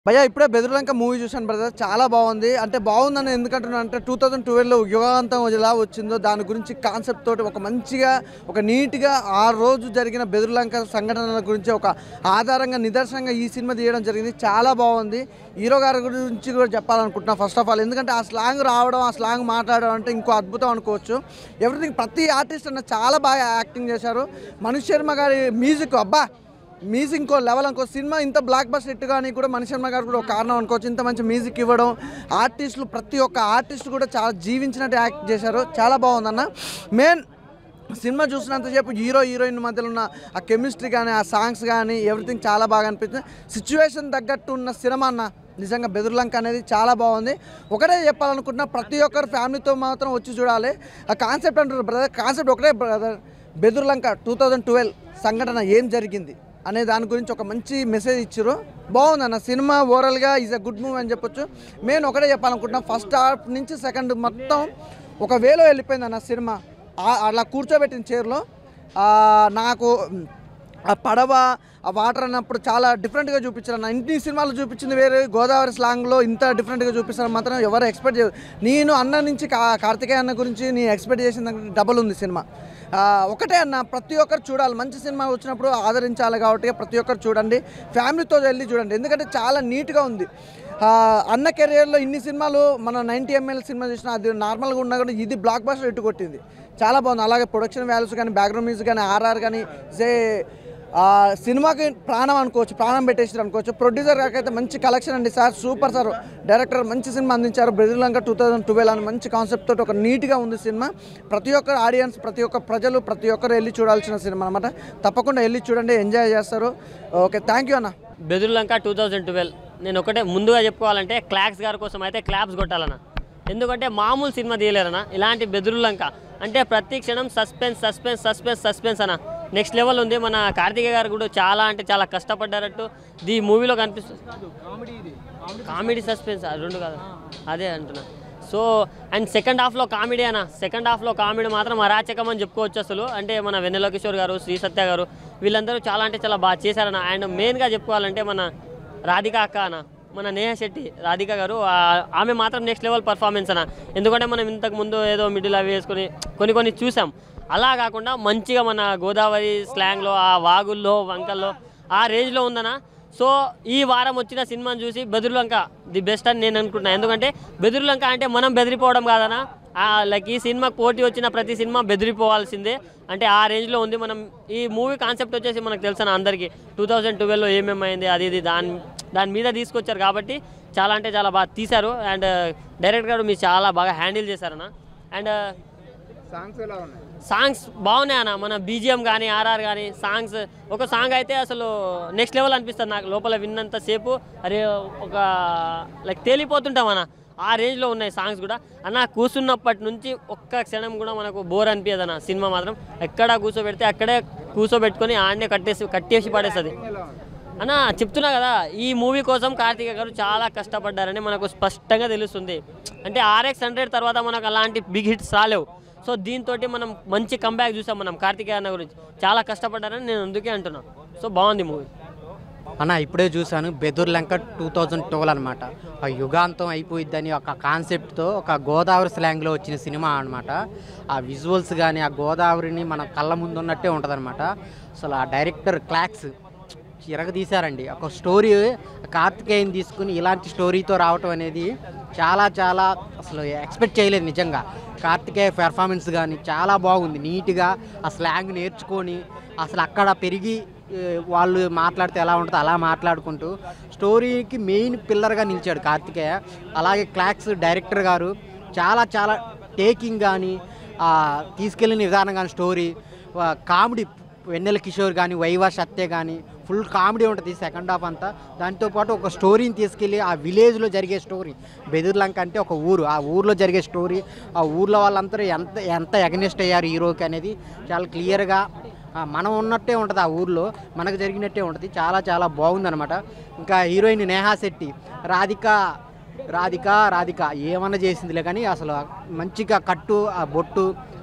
భయ్యా ఇప్పుడే బెదురులంక మూవీ చూశాను బ్రదర్ చాలా బాగుంది అంటే బాగుందని ఎందుకంటున్నా అంటే టూ థౌజండ్ ట్వెల్వ్లో యుగాంతం ఎలా వచ్చిందో దాని గురించి కాన్సెప్ట్ తోటి ఒక మంచిగా ఒక నీట్గా ఆ రోజు జరిగిన బెదురులంక సంఘటనల గురించి ఒక ఆధారంగా నిదర్శనంగా ఈ సినిమా తీయడం జరిగింది చాలా బాగుంది హీరో గారి గురించి కూడా చెప్పాలనుకుంటున్నా ఫస్ట్ ఆఫ్ ఆల్ ఎందుకంటే ఆ స్లాంగ్ రావడం ఆ స్లాంగ్ మాట్లాడడం అంటే ఇంకో అద్భుతం అనుకోవచ్చు ఎవ్రీథింగ్ ప్రతి ఆర్టిస్ట్ అన్న చాలా బాగా యాక్టింగ్ చేశారు మనీష్ శర్మ గారి మ్యూజిక్ అబ్బా మ్యూజిక్ ఇంకో లెవెల్ అనుకో సినిమా ఇంత బ్లాక్ బస్ హిట్ కానీ కూడా మణి శర్మ గారు కూడా ఒక కారణం అనుకోవచ్చు ఇంత మంచి మ్యూజిక్ ఇవ్వడం ఆర్టిస్టులు ప్రతి ఒక్క ఆర్టిస్ట్ కూడా చాలా జీవించినట్టు యాక్ట్ చేశారు చాలా బాగుందన్న మెయిన్ సినిమా చూసినంతసేపు హీరో హీరోయిన్ మధ్యలో ఉన్న ఆ కెమిస్ట్రీ కానీ ఆ సాంగ్స్ కానీ ఎవ్రీథింగ్ చాలా బాగా అనిపించింది సిచ్యువేషన్ తగ్గట్టు ఉన్న సినిమా అన్న నిజంగా బెదుర్లంక అనేది చాలా బాగుంది ఒకటే చెప్పాలనుకుంటున్నా ప్రతి ఒక్కరు ఫ్యామిలీతో మాత్రం వచ్చి చూడాలి ఆ కాన్సెప్ట్ అంటారు బ్రదర్ కాన్సెప్ట్ ఒకటే brother Bedurulanka two thousand twelve సంఘటన ఏం జరిగింది అనే దాని గురించి ఒక మంచి మెసేజ్ ఇచ్చారు బాగుంది అన్న సినిమా ఓవరాల్గా ఈజ్ అ గుడ్ మూవీ అని చెప్పొచ్చు నేను ఒకటే చెప్పాలనుకుంటున్నా ఫస్ట్ హాఫ్ నుంచి సెకండ్ మొత్తం ఒక వేలో వెళ్ళిపోయింది అన్న సినిమా ఆ- అలా కూర్చోబెట్టిన చైర్లో ఆ, నాకు ఆ పడవ ఆ వాటర్ అన్నప్పుడు చాలా డిఫరెంట్గా చూపించారు అన్న ఇన్ని సినిమాలు చూపించింది వేరే గోదావరి స్లాంగ్లో ఇంత డిఫరెంట్గా చూపిస్తారు మాత్రం ఎవరు ఎక్స్పెక్ట్ చేయరు నేను అన్న నుంచి కా కార్తికేయ అన్న గురించి నీ ఎక్స్పెక్ట్ చేసిన దానికి డబల్ ఉంది సినిమా ఆ, ఒకటే అన్న ప్రతి ఒక్కరు చూడాలి మంచి సినిమా వచ్చినప్పుడు ఆదరించాలి కాబట్టి ప్రతి ఒక్కరు చూడండి ఫ్యామిలీతో వెళ్ళి చూడండి ఎందుకంటే చాలా నీట్గా ఉంది ఆ, అన్న కెరియర్లో ఇన్ని సినిమాలు మన నైంటీ ఎంఎల్ సినిమా చూసినా అది నార్మల్గా ఉన్నా కూడా ఇది బ్లాక్ బాస్టర్ ఇటు కొట్టింది చాలా బాగుంది అలాగే ప్రొడక్షన్ వాల్యూస్ కానీ బ్యాక్గ్రౌండ్ మ్యూజిక్ కానీ ఆర్ఆర్ కానీ సే ఆ, సినిమాకి ప్రాణం అనుకోవచ్చు ప్రాణం పెట్టేసారు అనుకోవచ్చు ప్రొడ్యూసర్ గారికి అయితే మంచి కలెక్షన్ అండి సార్ సూపర్ సార్ డైరెక్టర్ మంచి సినిమా అందించారు బ్రెజిలంక టూ థౌజండ్ ట్వెల్వ్ అని మంచి కాన్సెప్ట్ తోటి ఒక నీట్గా ఉంది సినిమా ప్రతి ఒక్కరు ఆడియన్స్ ప్రతి ఒక్క ప్రజలు ప్రతి ఒక్కరు వెళ్ళి చూడాల్సిన సినిమా అనమాట తప్పకుండా వెళ్ళి చూడండి ఎంజాయ్ చేస్తారు ఓకే థ్యాంక్ యూ అన్న బెదుర్లంక టూ థౌజండ్ ట్వెల్వ్ నేను ఒకటే ముందుగా చెప్పుకోవాలంటే క్లాక్స్ గారి కోసం అయితే క్లాప్స్ కొట్టాలన్న ఎందుకంటే మామూలు సినిమా తీయలేరన్న ఇలాంటి బెదుర్లంక అంటే ప్రతి క్షణం సస్పెన్స్ సస్పెన్స్ సస్పెన్స్ సస్పెన్స్ అన్న నెక్స్ట్ లెవెల్ ఉంది మన కార్తికేయ గారు కూడా చాలా అంటే చాలా కష్టపడ్డారట్టు ఈ మూవీలో కనిపిస్తుంది కామెడీ సస్పెన్స్ అది రెండు కాదు అదే అంటున్నా సో అండ్ సెకండ్ హాఫ్లో కామెడీ అన్న సెకండ్ హాఫ్లో కామెడీ మాత్రం అరాచకం అని చెప్పుకోవచ్చు అసలు అంటే మన వెన్నెల కిషోర్ గారు శ్రీ సత్య గారు వీళ్ళందరూ చాలా అంటే చాలా బాగా చేశారన్న అండ్ మెయిన్గా చెప్పుకోవాలంటే మన రాధిక అక్క అన్న మన నేహ శెట్టి రాధిక గారు ఆ- ఆమె మాత్రం నెక్స్ట్ లెవెల్ పర్ఫార్మెన్స్ అన్న ఎందుకంటే మనం ఇంతకు ముందు ఏదో మిడిల్ అవి వేసుకొని కొన్ని కొన్ని చూసాం అలా కాకుండా మంచిగా మన గోదావరి స్లాంగ్లో ఆ వాగుల్లో వంకల్లో ఆ రేంజ్లో ఉందన్న సో ఈ వారం వచ్చిన సినిమాను చూసి బెదురులంక ది బెస్ట్ అని నేను అనుకుంటున్నాను ఎందుకంటే బెదురులంక అంటే మనం బెదిరిపోవడం కాదనా లైక్ ఈ సినిమాకి పోటీ వచ్చిన ప్రతి సినిమా బెదిరిపోవాల్సిందే అంటే ఆ రేంజ్లో ఉంది మనం ఈ మూవీ కాన్సెప్ట్ వచ్చేసి మనకు తెలుసా అందరికీ టూ థౌజండ్ ట్వెల్వ్లో ఏమేమైంది అది ఇది దాని దాని మీద తీసుకొచ్చారు కాబట్టి చాలా అంటే చాలా బాగా తీశారు అండ్ డైరెక్టర్ గారు మీరు చాలా బాగా హ్యాండిల్ చేశారన్న అండ్ సాంగ్స్ ఎలా ఉన్నాయి సాంగ్స్ బాగున్నాయి అన్న మన బీజిఎం కానీ ఆర్ఆర్ కానీ సాంగ్స్ ఒక సాంగ్ అయితే అసలు నెక్స్ట్ లెవెల్ అనిపిస్తుంది నాకు లోపల విన్నంత సేపు అరే ఒక లైక్ తేలిపోతుంటాం అన్న ఆ రేంజ్లో ఉన్నాయి సాంగ్స్ కూడా అన్న కూర్చున్నప్పటి నుంచి ఒక్క క్షణం కూడా మనకు బోర్ అనిపించదు అన్న సినిమా మాత్రం ఎక్కడ కూర్చోబెడితే అక్కడే కూర్చోబెట్టుకొని ఆడనే కట్టేసి కట్టేసి పడేస్తుంది ఎలా ఉంది అన్న చెప్తున్నా కదా ఈ మూవీ కోసం కార్తీక గారు చాలా కష్టపడ్డారని మనకు స్పష్టంగా తెలుస్తుంది అంటే ఆర్ఎక్స్ హండ్రెడ్ తర్వాత మనకు అలాంటి బిగ్ హిట్స్ రాలేవు సో దీంతో మనం మంచి కంబ్యాక్ చూసాం మనం కార్తీకేయ అన్న గురించి చాలా కష్టపడ్డారని నేను అందుకే అంటున్నా సో బాగుంది మూవీ అన్న ఇప్పుడే చూశాను బెదుర్లంక టూ థౌజండ్ ట్వెల్వ్ అనమాట ఆ యుగాంతం అయిపోయిద్దని ఒక కాన్సెప్ట్తో ఒక గోదావరి స్లాంగ్లో వచ్చిన సినిమా అనమాట ఆ విజువల్స్ కానీ ఆ గోదావరిని మన కళ్ళ ముందు ఉన్నట్టే ఉంటుంది అసలు ఆ డైరెక్టర్ క్లాక్స్ చిరగ తీశారండి ఒక స్టోరీ కార్తికేయని తీసుకుని ఇలాంటి స్టోరీతో రావటం అనేది చాలా చాలా అసలు ఎక్స్పెక్ట్ చేయలేదు నిజంగా కార్తికేయ పెర్ఫార్మెన్స్ కానీ చాలా బాగుంది నీట్గా ఆ స్లాంగ్ నేర్చుకొని అసలు అక్కడ పెరిగి ఏ, వాళ్ళు మాట్లాడితే ఎలా ఉంటుందో అలా మాట్లాడుకుంటూ స్టోరీకి మెయిన్ పిల్లర్గా నిలిచాడు కార్తికేయ అలాగే క్లాక్స్ డైరెక్టర్ గారు చాలా చాలా టేకింగ్ కానీ తీసుకెళ్ళిన విధానం కానీ స్టోరీ కామెడీ వెన్నెల కిషోర్ కానీ వైవా సత్య కానీ ఫుల్ కామెడీ ఉంటుంది సెకండ్ హాఫ్ అంతా దాంతోపాటు ఒక స్టోరీని తీసుకెళ్ళి ఆ విలేజ్లో జరిగే స్టోరీ బెదుర్లంక అంటే ఒక ఊరు ఆ ఊర్లో జరిగే స్టోరీ ఆ ఊర్లో వాళ్ళందరూ ఎంత ఎంత ఎగనెస్ట్ అయ్యారు హీరోకి అనేది చాలా క్లియర్గా ఆ, మనం ఉన్నట్టే ఉంటుంది ఆ ఊర్లో మనకు జరిగినట్టే ఉంటుంది చాలా చాలా బాగుందన్నమాట ఇంకా హీరోయిన్ నేహా శెట్టి రాధిక రాధిక రాధిక ఏమన్నా చేసిందిలే కానీ అసలు మంచిగా కట్టు ఆ బొట్టు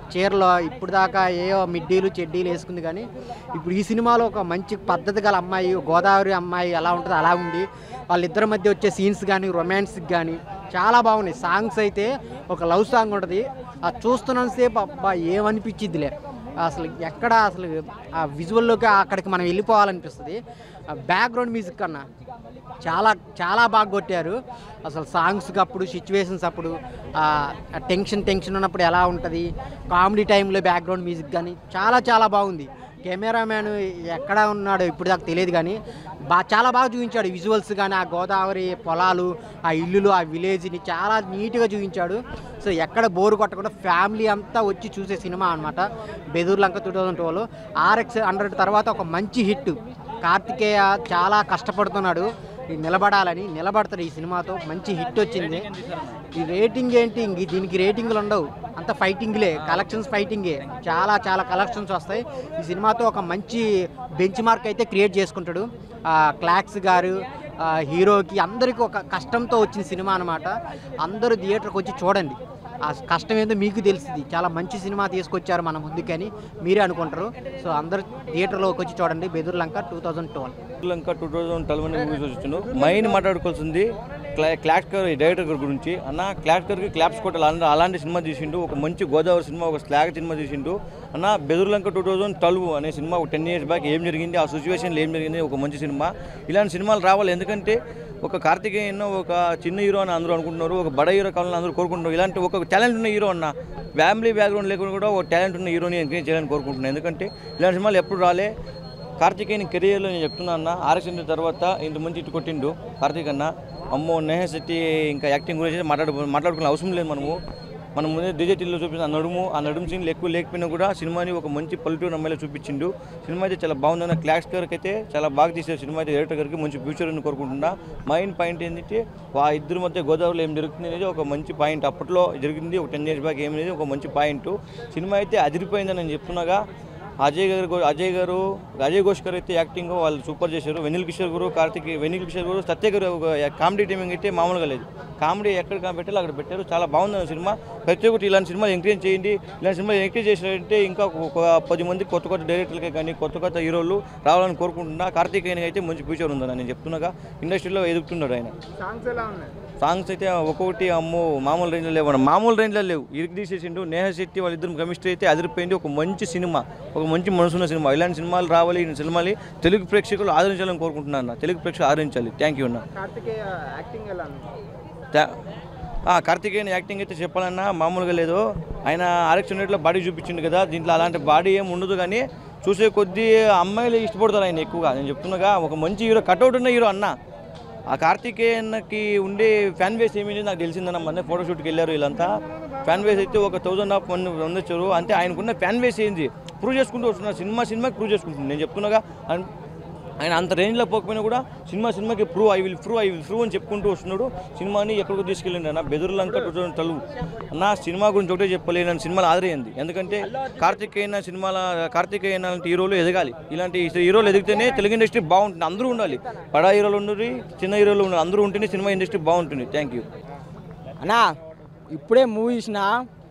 చీరలో ఇప్పుడు దాకా ఏవో మిడ్డీలు చెడ్డీలు వేసుకుంది కానీ ఇప్పుడు ఈ సినిమాలో ఒక మంచి పద్ధతి గల అమ్మాయి గోదావరి అమ్మాయి ఎలా ఉంటుందో అలా ఉంది వాళ్ళిద్దరి మధ్య వచ్చే సీన్స్ కానీ రొమాన్స్కి కానీ చాలా బాగున్నాయి సాంగ్స్ అయితే ఒక లవ్ సాంగ్ ఉంటుంది అది చూస్తున్నంతసేపు అబ్బా ఏమనిపించిద్దిలే అసలు ఎక్కడ అసలు ఆ విజువల్లోకి అక్కడికి మనం వెళ్ళిపోవాలనిపిస్తుంది బ్యాక్గ్రౌండ్ మ్యూజిక్ కన్నా చాలా చాలా బాగా కొట్టారు అసలు సాంగ్స్కి అప్పుడు సిచ్యువేషన్స్ అప్పుడు ఆ టెన్షన్ టెన్షన్ ఉన్నప్పుడు ఎలా ఉంటుంది కామెడీ టైంలో బ్యాక్గ్రౌండ్ మ్యూజిక్ కానీ చాలా చాలా బాగుంది కెమెరామ్యాన్ ఎక్కడ ఉన్నాడో ఇప్పుడు దాకా తెలియదు కానీ బా చాలా బాగా చూపించాడు విజువల్స్ కానీ ఆ గోదావరి పొలాలు ఆ ఇల్లులు ఆ విలేజ్ని చాలా నీట్గా చూపించాడు సో ఎక్కడ బోరు కొట్టకుండా ఫ్యామిలీ అంతా వచ్చి చూసే సినిమా అనమాట బెదూర్ లంక టూ థౌజండ్ టూలో ఆర్ఎక్స్ హండ్రెడ్ తర్వాత ఒక మంచి హిట్ కార్తికేయ చాలా కష్టపడుతున్నాడు ఈ నిలబడాలని నిలబడతాడు ఈ సినిమాతో మంచి హిట్ వచ్చింది ఈ రేటింగ్ ఏంటి ఇంక దీనికి రేటింగ్లు ఉండవు అంత ఫైటింగ్లే కలెక్షన్స్ ఫైటింగే చాలా చాలా కలెక్షన్స్ వస్తాయి ఈ సినిమాతో ఒక మంచి బెంచ్ మార్క్ అయితే క్రియేట్ చేసుకుంటాడు ఆ, క్లాక్స్ గారు ఆ, హీరోకి అందరికీ ఒక కష్టంతో వచ్చిన సినిమా అనమాట అందరూ థియేటర్కి వచ్చి చూడండి ఆ కష్టం ఏందో మీకు తెలిసింది చాలా మంచి సినిమా తీసుకొచ్చారు మన ముందుకని మీరే అనుకుంటారు సో అందరూ థియేటర్లోకి వచ్చి చూడండి Bedurulanka two thousand twelve Sri Lanka two thousand twelve అనే మూవీస్ వచ్చిండు మైన్ మాట్లాడుకోవాల్సింది క్లా క్లాక్స్కర్ డైరెక్టర్ గారి గురించి అన్న క్లాక్స్కర్కి క్లాప్స్ కొట్టాలి అలాంటి అలాంటి సినిమా తీసిండు ఒక మంచి గోదావరి సినిమా ఒక స్లాగ్ సినిమా తీసిండు అన్న బెదుర్లంక టూ థౌజండ్ ట్వెల్వ్ అనే సినిమా ఒక టెన్ ఇయర్స్ బ్యాక్ ఏం జరిగింది ఆ సిచ్యువేషన్లో ఏం జరిగింది ఒక మంచి సినిమా ఇలాంటి సినిమాలు రావాలి ఎందుకంటే ఒక కార్తికేయన్ ఒక చిన్న హీరో అని అందరూ అనుకుంటున్నారు ఒక బడ హీరో కావాలని అందరూ కోరుకుంటున్నారు ఇలాంటి ఒక టాలెంట్ ఉన్న హీరో అన్న ఫ్యామిలీ బ్యాక్గ్రౌండ్ లేకుండా కూడా ఒక టాలెంట్ ఉన్న హీరోని ఎంకరేజ్ చేయాలని కోరుకుంటున్నాను ఎందుకంటే ఇలాంటి సినిమాలు ఎప్పుడు రాలే కార్తికేయన్ కెరియర్లో నేను చెప్తున్నా అన్న ఆర్ఎక్స్ తర్వాత ఇంత మంచి ఇటు కొట్టిండు కార్తీక్ అన్న అమ్మో నేహ శెట్టి ఇంకా యాక్టింగ్ గురించి మాట్లాడు మాట్లాడుకునే అవసరం లేదు మనము మనం ముందే డిజెటిల్లో చూపించిన ఆ నడుము ఆ నడుము సీన్లు ఎక్కువ లేకపోయినా కూడా సినిమాని ఒక మంచి పల్లెటూరు అమ్మాయిలో చూపించిండు సినిమా అయితే చాలా బాగుందన్న క్లాక్స్ గారికి అయితే చాలా బాగా తీసారు సినిమా అయితే డైరెక్టర్ గారికి మంచి ఫ్యూచర్ అని కోరుకుంటున్నా మెయిన్ పాయింట్ ఏంటంటే ఆ ఇద్దరి మధ్య గోదావరిలో ఏం జరుగుతుంది అనేది ఒక మంచి పాయింట్ అప్పట్లో జరిగింది ఒక టెన్ ఇయర్స్ బ్యాక్ ఏమనేది ఒక మంచి పాయింట్ సినిమా అయితే అదిరిపోయిందని నేను చెప్తున్నాగా అజయ్ గారు గో- అజయ్ గారు అజయ్ ఘోష్ గారు అయితే యాక్టింగ్ వాళ్ళు సూపర్ చేశారు వెనిల్ కిషోర్ గారు కార్తిక్ వెనిల్ కిషోర్ గారు సత్య గారు ఒక కామెడీ టైమింగ్ అయితే మామూలుగా లేదు కామెడీ ఎక్కడ పెట్టాలో అక్కడ పెట్టారు చాలా బాగుంది ఆ సినిమా ప్రతి ఒక్కటి ఇలాంటి సినిమాలు ఎంకరేజ్ చేయండి ఇలాంటి సినిమాలు ఎంకరేజ్ చేసినట్టే ఇంకా ఒక పది మంది కొత్త కొత్త డైరెక్టర్లకే కానీ కొత్త కొత్త హీరోలు రావాలని కోరుకుంటున్నా కార్తికేయన్ అయితే మంచి ఫ్యూచర్ ఉందని నేను చెప్తున్నాగా ఇండస్ట్రీలో ఎదుగుతున్నాడు ఆయన సాంగ్స్ ఎలా ఉన్నాయి సాంగ్స్ అయితే ఒక్కొక్కటి అమ్మో మామూలు రేంజ్లో లేవు అన్న. మామూలు రేంజ్లో లేవు ఇరికి తీసేసిండు నేహ శెట్టి వాళ్ళిద్దరు కెమిస్ట్రీ అయితే అదిరిపోయింది ఒక మంచి సినిమా ఒక మంచి మనసున్న సినిమా ఇలాంటి సినిమాలు రావాలి ఈ సినిమాలు తెలుగు ప్రేక్షకులు ఆదరించాలని కోరుకుంటున్నాను అన్న తెలుగు ప్రేక్షకులు ఆదరించాలి థ్యాంక్ యూ అన్న కార్తికేయ యాక్టింగ్ ఎలా ఉంది థా- ఆ, కార్తికేయన్ యాక్టింగ్ అయితే చెప్పాలన్నా మామూలుగా లేదు ఆయన ఆర్ఎక్స్ హండ్రెడ్లో బాడీ చూపించిండు కదా దీంట్లో అలాంటి బాడీ ఏం ఉండదు కానీ చూసే కొద్దీ అమ్మాయిలు ఇష్టపడతారు ఆయన ఎక్కువగా నేను చెప్తున్నాగా ఒక మంచి హీరో కట్అవుట్ ఉన్న హీరో అన్న ఆ కార్తికేయన్కి ఉండే ఫ్యాన్ బేస్ ఏమిటి నాకు తెలిసిందన్న మొన్న ఫోటోషూట్కి వెళ్ళారు వీళ్ళంతా ఫ్యాన్ బేస్ అయితే ఒక థౌజండ్ ఆఫ్ వన్ వచ్చారు అంటే ఆయనకున్న ఫ్యాన్ బేస్ ఏంది ప్రూవ్ చేసుకుంటూ వస్తున్నారు సినిమా సినిమాకి ప్రూవ్ చేసుకుంటుంది నేను చెప్తున్నాగా ఆయన- ఆయన అంత రేంజ్లో పోకపోయినా కూడా సినిమా సినిమాకి prove I will prove I will prove అని చెప్పుకుంటూ వస్తున్నాడు సినిమాని ఎక్కడికో తీసుకెళ్ళిండు అన్న బెదురులంక టూ థౌసండ్ ట్వెల్వ్ అన్న సినిమా గురించి ఒకటే చెప్పలేదు నన్ను సినిమాలు ఆదరైంది ఎందుకంటే కార్తికేయన సినిమాల కార్తికేయన లాంటి హీరోలు ఎదగాలి ఇలాంటి హీరోలు ఎదిగితేనే తెలుగు ఇండస్ట్రీ బాగుంటుంది అందరూ ఉండాలి బడా హీరోలు ఉండాలి చిన్న హీరోలు ఉండాలి అందరూ ఉంటేనే సినిమా ఇండస్ట్రీ బాగుంటుంది థ్యాంక్ యూ అన్నా ఇప్పుడే మూవీ చూసిన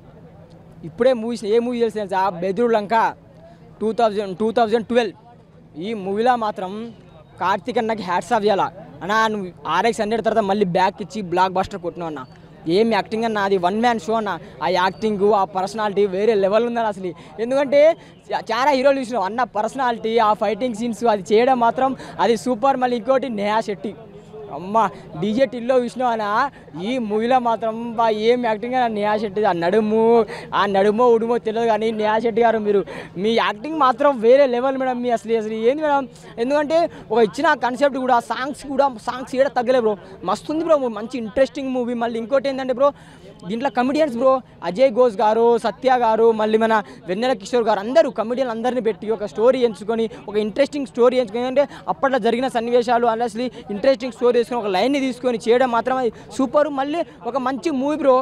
ఇప్పుడే మూవీ ఏ మూవీ తెలిసిన తెలుసా Bedurulanka two thousand two thousand twelve ఈ మూవీలో మాత్రం కార్తీక్ అన్నకి హ్యాట్స్ ఆఫ్ చేయాలా అన్నా నువ్వు ఆర్ఎక్స్ హండ్రెడ్ తర్వాత మళ్ళీ బ్యాక్ ఇచ్చి బ్లాక్ బస్టర్ కొట్టినావు అన్న ఏం యాక్టింగ్ అన్న అది వన్ మ్యాన్ షో అన్న ఆ యాక్టింగ్ ఆ పర్సనాలిటీ వేరే లెవెల్ ఉందని అసలు ఎందుకంటే చా- చాలా హీరోలు చూసినావు అన్న పర్సనాలిటీ ఆ ఫైటింగ్ సీన్స్ అది చేయడం మాత్రం అది సూపర్ మళ్ళీ ఇంకోటి నేహా శెట్టి అమ్మ డీజే టిల్లో విష్ణు అన్న ఈ మూవీలో మాత్రం బా ఏం యాక్టింగ్ అని నేహా శెట్టి ఆ నడుము ఆ నడుమో ఉడుమో తెలియదు కానీ నేహా శెట్టి గారు మీరు మీ యాక్టింగ్ మాత్రం వేరే లెవెల్ మేడం మీ అసలు అసలు ఏంది మేడం ఎందుకంటే ఒక ఇచ్చిన కాన్సెప్ట్ కూడా సాంగ్స్ కూడా సాంగ్స్ ఏడ తగ్గలే బ్రో మస్తు ఉంది బ్రో మంచి ఇంట్రెస్టింగ్ మూవీ మళ్ళీ ఇంకోటి ఏంటంటే బ్రో దీంట్లో కమెడియన్స్ బ్రో అజయ్ ఘోష్ గారు సత్య గారు మళ్ళీ మన వెన్నెల కిషోర్ గారు అందరూ కమెడియన్ అందరిని పెట్టి ఒక స్టోరీ ఎంచుకొని ఒక ఇంట్రెస్టింగ్ స్టోరీ ఎంచుకొని అంటే అప్పట్లో జరిగిన సన్నివేశాలు అసలు ఇంట్రెస్టింగ్ స్టోరీ తీసుకొని ఒక లైన్ని తీసుకొని చేయడం మాత్రం అది సూపర్ మళ్ళీ ఒక మంచి మూవీ బ్రో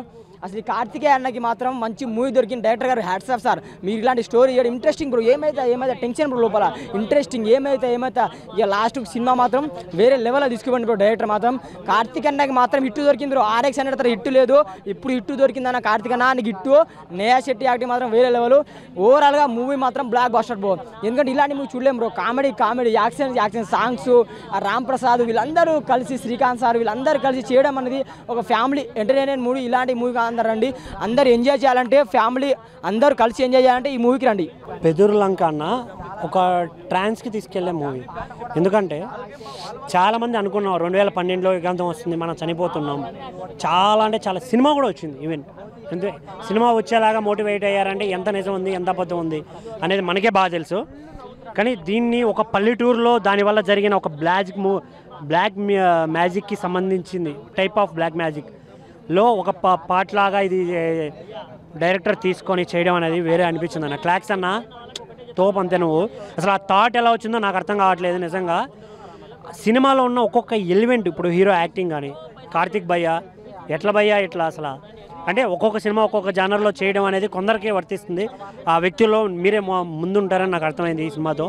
అసలు ఈ కార్తికేయ అన్నకి మాత్రం మంచి మూవీ దొరికిన డైరెక్టర్ గారు హ్యాట్స్ ఆఫ్ సార్ మీరు ఇలాంటి స్టోరీ చేయడం ఇంట్రెస్టింగ్ బ్రో ఏమైతే ఏమైతే టెన్షన్ బ్రో లోపల ఇంట్రెస్టింగ్ ఏమైతే ఏమైతే ఇక లాస్ట్ సినిమా మాత్రం వేరే లెవెల్లో తీసుకుపోండి బ్రో డైరెక్టర్ మాత్రం కార్తిక్ అన్నకి మాత్రం హిట్ దొరికింది బ్రో ఆర్ఎక్స్ అనే తర్వాత హిట్ లేదు ఇప్పుడు హిట్ దొరికిందన్న కార్తిక్ అన్న నీకు హిట్ నేహా శెట్టి యాక్టింగ్ మాత్రం వేరే లెవెల్ ఓవరాల్గా మూవీ మాత్రం బ్లాక్ బస్టర్ బ్రో ఎందుకంటే ఇలాంటి మూవీ చూడలేం bro comedy comedy action action songs Ram Prasad వీళ్ళందరూ కలిసి శ్రీకాంత్ సార్ వీళ్ళందరూ కలిసి చేయడం అనేది ఒక ఫ్యామిలీ ఎంటర్టైన్మెంట్ మూవీ ఇలాంటి మూవీ అందరు రండి అందరు ఎంజాయ్ చేయాలంటే ఫ్యామిలీ అందరూ కలిసి ఎంజాయ్ చేయాలంటే ఈ మూవీకి రండి బెదురు లంక అన్న ఒక ట్రాన్స్కి తీసుకెళ్లే మూవీ ఎందుకంటే చాలామంది అనుకున్నాం రెండు వేల పన్నెండులో యుగాంతం వస్తుంది మనం చనిపోతున్నాం చాలా అంటే చాలా సినిమా కూడా వచ్చింది ఈవెన్ అంటే సినిమా వచ్చేలాగా మోటివేట్ అయ్యారంటే ఎంత నిజం ఉంది ఎంత అబద్ధం ఉంది అనేది మనకే బాగా తెలుసు కానీ దీన్ని ఒక పల్లెటూరులో దానివల్ల జరిగిన ఒక బ్లాక్ మూ బ్లాక్ మ్యాజిక్కి సంబంధించింది టైప్ ఆఫ్ బ్లాక్ మ్యాజిక్ లో ఒక పా పార్ట్ లాగా ఇది ఏ, డైరెక్టర్ తీసుకొని చేయడం అనేది వేరే అనిపించింది అన్న క్లాక్స్ అన్న తోపు అంతే నువ్వు అసలు ఆ థాట్ ఎలా వచ్చిందో నాకు అర్థం కావట్లేదు నిజంగా సినిమాలో ఉన్న ఒక్కొక్క ఎలిమెంట్ ఇప్పుడు హీరో యాక్టింగ్ కానీ కార్తిక్ భయ్య ఎట్ల భయ్య ఎట్లా అసలు అంటే ఒక్కొక్క సినిమా ఒక్కొక్క జానర్లో చేయడం అనేది కొందరికే వర్తిస్తుంది ఆ వ్యక్తుల్లో మీరే మొ- ముందుంటారని నాకు అర్థమైంది ఈ సినిమాతో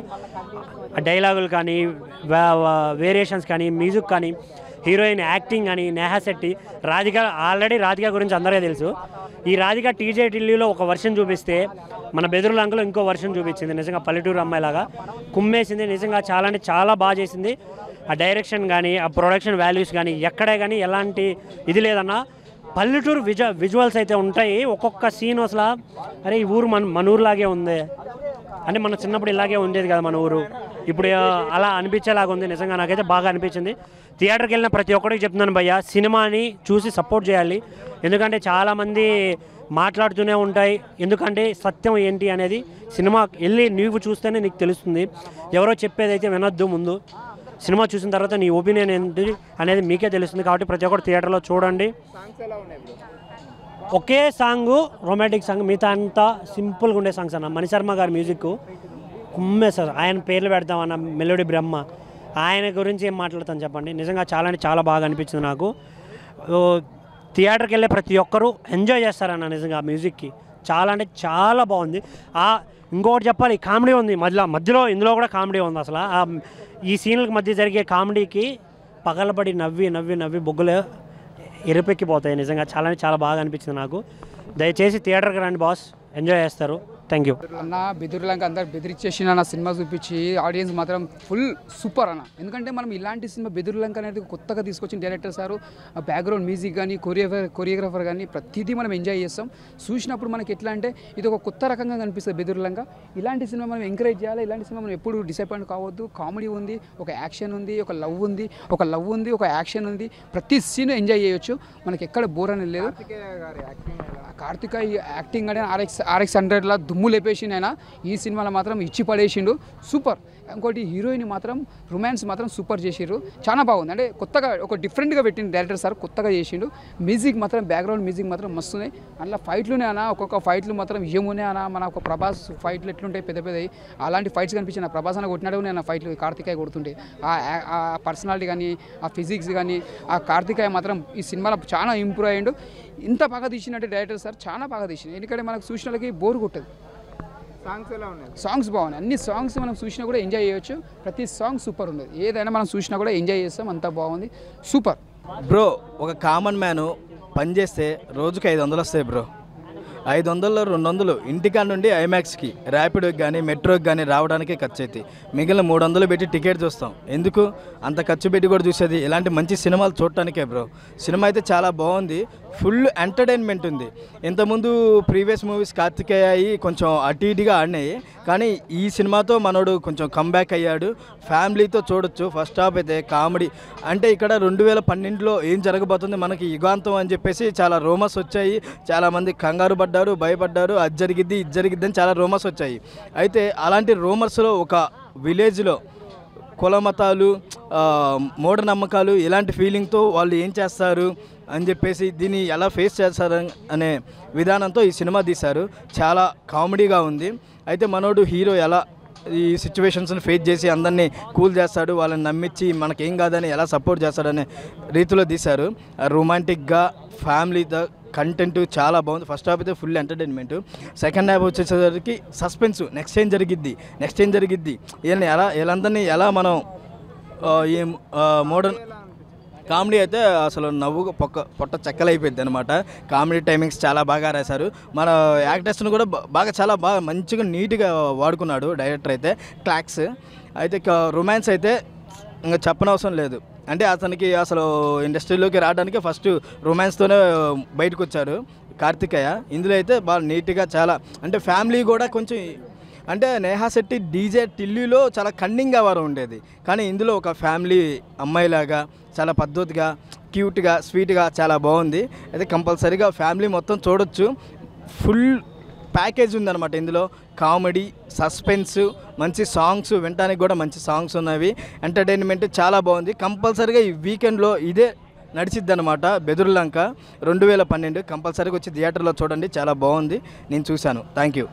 ఆ డైలాగులు కానీ వేరియేషన్స్ కానీ మ్యూజిక్ కానీ హీరోయిన్ యాక్టింగ్ కానీ నేహా శెట్టి రాధిక ఆల్రెడీ రాధిక గురించి అందరికీ తెలుసు ఈ రాధిక టీజే ఢిల్లీలో ఒక వర్షన్ చూపిస్తే మన బెదురులంకలో ఇంకో వర్షన్ చూపించింది నిజంగా పల్లెటూరు అమ్మాయిలాగా కుమ్మేసింది నిజంగా చాలా అంటే చాలా బాగా చేసింది ఆ డైరెక్షన్ కానీ ఆ ప్రొడక్షన్ వాల్యూస్ కానీ ఎక్కడే కానీ ఎలాంటి ఇది లేదన్నా పల్లెటూరు విజ విజువల్స్ అయితే ఉంటాయి ఒక్కొక్క సీన్ అసలు అరే ఈ ఊరు మన మన ఊరులాగే ఉంది అంటే మన చిన్నప్పుడు ఇలాగే ఉండేది కదా మన ఊరు ఇప్పుడు ఆ, అలా అనిపించేలాగా ఉంది నిజంగా నాకైతే బాగా అనిపించింది థియేటర్కి వెళ్ళిన ప్రతి ఒక్కరికి చెప్తున్నాను భయ్య సినిమాని చూసి సపోర్ట్ చేయాలి ఎందుకంటే చాలామంది మాట్లాడుతూనే ఉంటాయి ఎందుకంటే సత్యం ఏంటి అనేది సినిమా వెళ్ళి నీవు చూస్తేనే నీకు తెలుస్తుంది ఎవరో చెప్పేదైతే వినొద్దు ముందు సినిమా చూసిన తర్వాత నీ ఒపీనియన్ ఏంటి అనేది మీకే తెలుస్తుంది కాబట్టి ప్రతి ఒక్కరు థియేటర్లో చూడండి సాంగ్స్ ఎలా ఉన్నాయి బ్రో ఒకే సాంగ్ రొమాంటిక్ సాంగ్ మిగతా అంతా సింపుల్గా ఉండే సాంగ్స్ అన్న మణిశర్మ గారి మ్యూజిక్ కుమ్మే సార్ ఆయన పేర్లు పెడతామన్న మెలోడీ బ్రహ్మ ఆయన గురించి ఏం మాట్లాడతాను చెప్పండి నిజంగా చాలా అంటే చాలా బాగా అనిపించింది నాకు ఓ, థియేటర్కి వెళ్ళే ప్రతి ఒక్కరూ ఎంజాయ్ చేస్తారన్న నిజంగా ఆ మ్యూజిక్కి చాలా అంటే చాలా బాగుంది ఆ ఇంకొకటి చెప్పాలి కామెడీ ఉంది మధ్యలో మధ్యలో ఇందులో కూడా కామెడీ ఉంది అసలు ఆ ఈ సీన్లకు మధ్య జరిగే కామెడీకి పగలబడి నవ్వి నవ్వి నవ్వి బొగ్గులు ఎరుపెక్కిపోతాయి నిజంగా చాలా అంటే చాలా బాగా అనిపించింది నాకు దయచేసి థియేటర్కి రండి బాస్ ఎంజాయ్ చేస్తారు థ్యాంక్ యూ అన్న బెదిరిలాగా అందరు బెదిరించేసిన నా సినిమా చూపించి ఆడియన్స్ మాత్రం ఫుల్ సూపర్ అన్న ఎందుకంటే మనం ఇలాంటి సినిమా బెదిరిలంక అనేది కొత్తగా తీసుకొచ్చిన డైరెక్టర్ సారు ఆ బ్యాక్గ్రౌండ్ మ్యూజిక్ కానీ కొరియోగ్రఫర్ కొరియోగ్రాఫర్ కానీ ప్రతిదీ మనం ఎంజాయ్ చేస్తాం చూసినప్పుడు మనకి ఎట్లా అంటే ఇది ఒక కొత్త రకంగా కనిపిస్తుంది బెదిరిలంక ఇలాంటి సినిమా మనం ఎంకరేజ్ చేయాలి ఇలాంటి సినిమా మనం ఎప్పుడు డిసప్పాయింట్ కావద్దు కామెడీ ఉంది ఒక యాక్షన్ ఉంది ఒక లవ్ ఉంది ఒక లవ్ ఉంది ఒక యాక్షన్ ఉంది ప్రతి సీన్ ఎంజాయ్ చేయొచ్చు మనకి ఎక్కడ బోర్ అనేది లేదు కార్తికేయ గారి యాక్టింగ్ ఎలా కార్తిక ఈ యాక్టింగ్ అంటే ఆర్ఎక్స్ ఆర్ఎక్స్ హండ్రెడ్లో దుమ్ము లేపేసిండు ఆయన ఈ సినిమాలో మాత్రం ఇచ్చి పడేసిండు సూపర్ ఇంకోటి హీరోయిన్ మాత్రం రొమాన్స్ మాత్రం సూపర్ చేసిర్రు చాలా బాగుంది అంటే కొత్తగా ఒక డిఫరెంట్గా పెట్టిండు డైరెక్టర్ సార్ కొత్తగా చేసిండు మ్యూజిక్ మాత్రం బ్యాక్గ్రౌండ్ మ్యూజిక్ మాత్రం మస్తున్నాయి అందులో ఫైట్లునే అన్న ఒక్కొక్క ఫైట్లు మాత్రం ఏమునే అన్న మన ఒక ప్రభాస్ ఫైట్లు ఎట్లుంటాయి పెద్ద పెద్దవి అలాంటి ఫైట్స్ కనిపించిన ప్రభాస్ అన్న కొట్టినట్టు నేను ఫైట్లు కార్తికాయ కొడుతుంటే ఆ ఆ పర్సనాలిటీ కానీ ఆ ఫిజిక్స్ కానీ ఆ కార్తికాయ మాత్రం ఈ సినిమాలో చాలా ఇంప్రూవ్ అయ్యిండు ఇంత బాగా తీసినట్టు డైరెక్టర్ సార్ చాలా బాగా తీసిండు ఎందుకంటే మనకు చూసిన వాళ్ళకి బోర్ కొట్టదు సాంగ్స్ ఎలా ఉన్నాయి సాంగ్స్ బాగున్నాయి అన్ని సాంగ్స్ మనం చూసినా కూడా ఎంజాయ్ చేయొచ్చు ప్రతి సాంగ్ సూపర్ ఉంది ఏదైనా మనం చూసినా కూడా ఎంజాయ్ చేస్తాం అంతా బాగుంది సూపర్ బ్రో ఒక కామన్ మ్యాను పని చేస్తే రోజుకి ఐదు వందలు వస్తాయి బ్రో ఐదు వందల్లో రెండు వందలు ఇంటికాడ నుండి ఐమాక్స్కి ర్యాపిడోకి కానీ మెట్రోకి కానీ రావడానికే ఖర్చు అవుతాయి మిగిలిన మూడు వందలు పెట్టి టికెట్ చూస్తాం ఎందుకు అంత ఖర్చు పెట్టి కూడా చూసేది ఇలాంటి మంచి సినిమాలు చూడటానికే బ్రో సినిమా అయితే చాలా బాగుంది ఫుల్ ఎంటర్టైన్మెంట్ ఉంది ఇంతకుముందు ప్రీవియస్ మూవీస్ కార్తికేయ అయ్యి కొంచెం అటు ఇటుగా ఆడినాయి కానీ ఈ సినిమాతో మనోడు కొంచెం కంబ్యాక్ అయ్యాడు ఫ్యామిలీతో చూడొచ్చు ఫస్ట్ హాఫ్ అయితే కామెడీ అంటే ఇక్కడ రెండు వేల పన్నెండులో ఏం జరగబోతుంది మనకి యుగాంతం అని చెప్పేసి చాలా రోమస్ వచ్చాయి చాలామంది కంగారు పడ్డారు భయపడ్డారు అది జరిగిద్ది ఇది జరిగిద్ది అని చాలా రోమస్ వచ్చాయి అయితే అలాంటి రోమర్స్లో ఒక విలేజ్లో కుల మతాలు ఆ, మూఢనమ్మకాలు ఇలాంటి ఫీలింగ్తో వాళ్ళు ఏం చేస్తారు అని చెప్పేసి దీన్ని ఎలా ఫేస్ చేస్తారు అనే విధానంతో ఈ సినిమా తీశారు చాలా కామెడీగా ఉంది అయితే మనోడు హీరో ఎలా ఈ సిచ్యువేషన్స్ని ఫేస్ చేసి అందరినీ కూల్ చేస్తాడు వాళ్ళని నమ్మించి మనకేం కాదని ఎలా సపోర్ట్ చేస్తాడనే రీతిలో తీశారు రొమాంటిక్గా ఫ్యామిలీతో కంటెంట్ చాలా బాగుంది ఫస్ట్ హాఫ్ అయితే ఫుల్ ఎంటర్టైన్మెంట్ సెకండ్ హాఫ్ వచ్చేసరికి సస్పెన్స్ నెక్స్ట్ ఏం జరిగిద్ది నెక్స్ట్ ఏం జరిగిద్ది వీళ్ళని ఎలా వీళ్ళందరినీ ఎలా మనం ఆ, ఈ మోడర్న్ కామెడీ అయితే అసలు నవ్వు పొక్క పొట్ట చెక్కలైపోయింది అనమాట కామెడీ టైమింగ్స్ చాలా బాగా రాశారు మన యాక్టర్స్ని కూడా బా- బాగా చాలా బాగా మంచిగా నీట్గా వాడుకున్నాడు డైరెక్టర్ అయితే క్లాక్స్ అయితే రొమాన్స్ అయితే ఇంకా చెప్పనవసరం లేదు అంటే అతనికి అసలు ఇండస్ట్రీలోకి రావడానికి ఫస్ట్ రొమాన్స్తోనే బయటకు వచ్చారు కార్తికేయ ఇందులో అయితే బాగా నీట్గా చాలా అంటే ఫ్యామిలీ కూడా కొంచెం అంటే నేహా శెట్టి డీజే టిల్లీలో చాలా కన్నింగ్గా వారు ఉండేది కానీ ఇందులో ఒక ఫ్యామిలీ అమ్మాయిలాగా చాలా పద్ధతిగా క్యూట్గా స్వీట్గా చాలా బాగుంది అయితే కంపల్సరీగా ఫ్యామిలీ మొత్తం చూడొచ్చు ఫుల్ ప్యాకేజ్ ఉందన్నమాట ఇందులో కామెడీ సస్పెన్స్ మంచి సాంగ్స్ వినడానికి కూడా మంచి సాంగ్స్ ఉన్నవి ఎంటర్టైన్మెంట్ చాలా బాగుంది కంపల్సరీగా ఈ వీకెండ్లో ఇదే నడిచిద్ది అనమాట బెదుర్లంక రెండు వేల పన్నెండు కంపల్సరీగా వచ్చి థియేటర్లో చూడండి చాలా బాగుంది నేను చూశాను థ్యాంక్ యూ